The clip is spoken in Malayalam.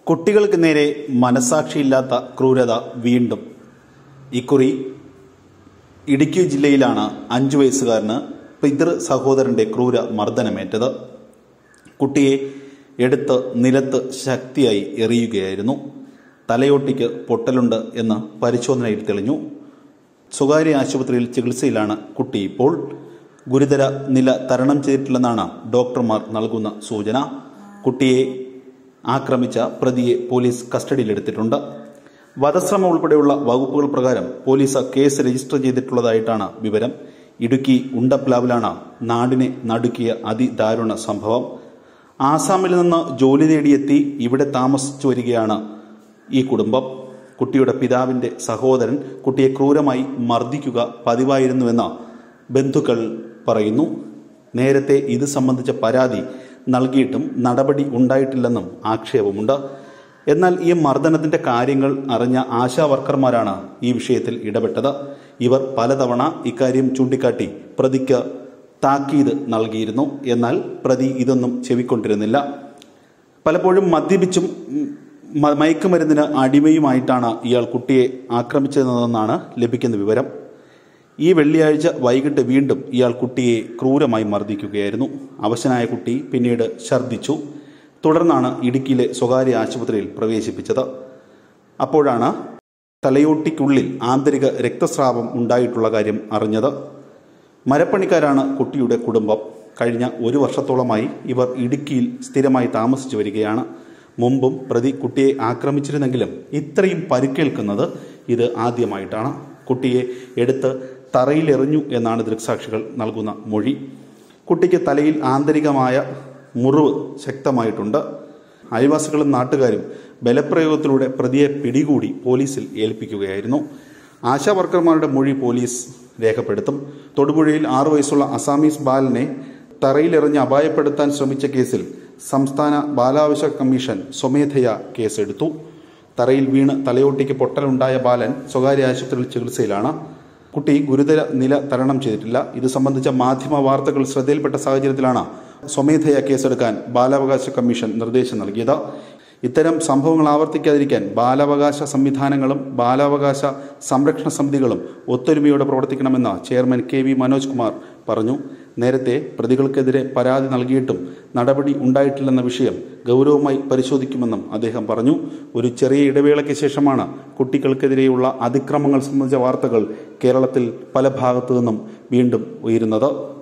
കുട്ടികൾക്ക് നേരെ മനസാക്ഷിയില്ലാത്ത ക്രൂരത വീണ്ടും ഇക്കുറി ഇടുക്കി ജില്ലയിലാണ് അഞ്ചു വയസ്സുകാരന് പിതൃ സഹോദരന്റെ ക്രൂര മർദ്ദനമേറ്റത് കുട്ടിയെ എടുത്ത് നിലത്ത് ശക്തിയായി എറിയുകയായിരുന്നു തലയോട്ടിക്ക് പൊട്ടലുണ്ട് എന്ന് പരിശോധനയിൽ തെളിഞ്ഞു സ്വകാര്യ ആശുപത്രിയിൽ ചികിത്സയിലാണ് കുട്ടി ഇപ്പോൾ ഗുരുതര നില തരണം ചെയ്തിട്ടില്ലെന്നാണ് ഡോക്ടർമാർ നൽകുന്ന സൂചന കുട്ടിയെ ആക്രമിച്ച പ്രതിയെ പോലീസ് കസ്റ്റഡിയിലെടുത്തിട്ടുണ്ട് വധശ്രമം ഉൾപ്പെടെയുള്ള വകുപ്പുകൾ പ്രകാരം പോലീസ് കേസ് രജിസ്റ്റർ ചെയ്തിട്ടുള്ളതായിട്ടാണ് വിവരം ഇടുക്കി ഉണ്ടപ്ലാവിലാണ് നാടിനെ നടുക്കിയ അതിദാരുണ സംഭവം ആസാമിൽ നിന്ന് ജോലി നേടിയെത്തി ഇവിടെ താമസിച്ചു വരികയാണ് ഈ കുടുംബം കുട്ടിയുടെ പിതാവിന്റെ സഹോദരൻ കുട്ടിയെ ക്രൂരമായി മർദ്ദിക്കുക പതിവായിരുന്നുവെന്ന് ബന്ധുക്കൾ പറയുന്നു നേരത്തെ ഇത് സംബന്ധിച്ച പരാതി നൽകിയിട്ടും നടപടി ഉണ്ടായിട്ടില്ലെന്നും ആക്ഷേപമുണ്ട് എന്നാൽ ഈ മർദ്ദനത്തിന്റെ കാര്യങ്ങൾ അറിഞ്ഞ ആശാ വർക്കർമാരാണ് ഈ വിഷയത്തിൽ ഇടപെട്ടത് ഇവർ പലതവണ ഇക്കാര്യം ചൂണ്ടിക്കാട്ടി പ്രതിക്ക് താക്കീത് നൽകിയിരുന്നു എന്നാൽ പ്രതി ഇതൊന്നും ചെവിക്കൊണ്ടിരുന്നില്ല പലപ്പോഴും മദ്യപിച്ചും ഉം, മ- മയക്കുമരുന്നിന് അടിമയുമായിട്ടാണ് ഇയാൾ കുട്ടിയെ ആക്രമിച്ചതെന്നാണ് ലഭിക്കുന്ന വിവരം ഈ വെള്ളിയാഴ്ച വൈകിട്ട് വീണ്ടും ഇയാൾ കുട്ടിയെ ക്രൂരമായി മർദ്ദിക്കുകയായിരുന്നു അവശനായ കുട്ടി പിന്നീട് ഛർദ്ദിച്ചു തുടർന്നാണ് ഇടുക്കിയിലെ സ്വകാര്യ ആശുപത്രിയിൽ പ്രവേശിപ്പിച്ചത് അപ്പോഴാണ് തലയോട്ടിക്കുള്ളിൽ ആന്തരിക രക്തസ്രാവം ഉണ്ടായിട്ടുള്ള കാര്യം അറിഞ്ഞത് മരപ്പണിക്കാരാണ് കുട്ടിയുടെ കുടുംബം കഴിഞ്ഞ ഒരു വർഷത്തോളമായി ഇവർ ഇടുക്കിയിൽ സ്ഥിരമായി താമസിച്ചു വരികയാണ് മുമ്പും പ്രതി കുട്ടിയെ ആക്രമിച്ചിരുന്നെങ്കിലും ഇത്രയും പരിക്കേൽക്കുന്നത് ഇത് ആദ്യമായിട്ടാണ് കുട്ടിയെ എടുത്ത് തറയിലെറിഞ്ഞു എന്നാണ് ദൃക്സാക്ഷികൾ നൽകുന്ന മൊഴി കുട്ടിക്ക് തലയിൽ ആന്തരികമായ മുറിവ് ശക്തമായിട്ടുണ്ട് അയൽവാസികളും നാട്ടുകാരും ബലപ്രയോഗത്തിലൂടെ പ്രതിയെ പിടികൂടി പോലീസിൽ ഏൽപ്പിക്കുകയായിരുന്നു ആശാ വർക്കർമാരുടെ മൊഴി പോലീസ് രേഖപ്പെടുത്തും തൊടുപുഴയിൽ ആറു വയസ്സുള്ള അസാമീസ് ബാലനെ തറയിലെറിഞ്ഞ് അപായപ്പെടുത്താൻ ശ്രമിച്ച കേസിൽ സംസ്ഥാന ബാലാവകാശ കമ്മീഷൻ സ്വമേധയാ കേസെടുത്തു തറയിൽ വീണ് തലയോട്ടിക്ക് പൊട്ടലുണ്ടായ ബാലൻ സ്വകാര്യ ആശുപത്രിയിൽ ചികിത്സയിലാണ് കുട്ടി ഗുരുതര നില തരണം ചെയ്തിട്ടില്ല ഇത് സംബന്ധിച്ച മാധ്യമ വാർത്തകൾ ശ്രദ്ധയിൽപ്പെട്ട സാഹചര്യത്തിലാണ് സ്വമേധയാ കേസെടുക്കാൻ ബാലാവകാശ കമ്മീഷൻ നിർദ്ദേശം നൽകിയത് ഇത്തരം സംഭവങ്ങൾ ആവർത്തിക്കാതിരിക്കാൻ ബാലാവകാശ സംവിധാനങ്ങളും ബാലാവകാശ സംരക്ഷണ സമിതികളും ഒത്തൊരുമയോടെ പ്രവർത്തിക്കണമെന്ന് chairman K V Manoj Kumar പറഞ്ഞു നേരത്തെ പ്രതികൾക്കെതിരെ പരാതി നൽകിയിട്ടും നടപടി ഉണ്ടായിട്ടില്ലെന്ന വിഷയം ഗൗരവമായി പരിശോധിക്കുമെന്നും അദ്ദേഹം പറഞ്ഞു ഒരു ചെറിയ ഇടവേളയ്ക്ക് ശേഷമാണ് കുട്ടികൾക്കെതിരെയുള്ള അതിക്രമങ്ങൾ സംബന്ധിച്ച വാർത്തകൾ കേരളത്തിൽ പല ഭാഗത്തു നിന്നും വീണ്ടും ഉയരുന്നത്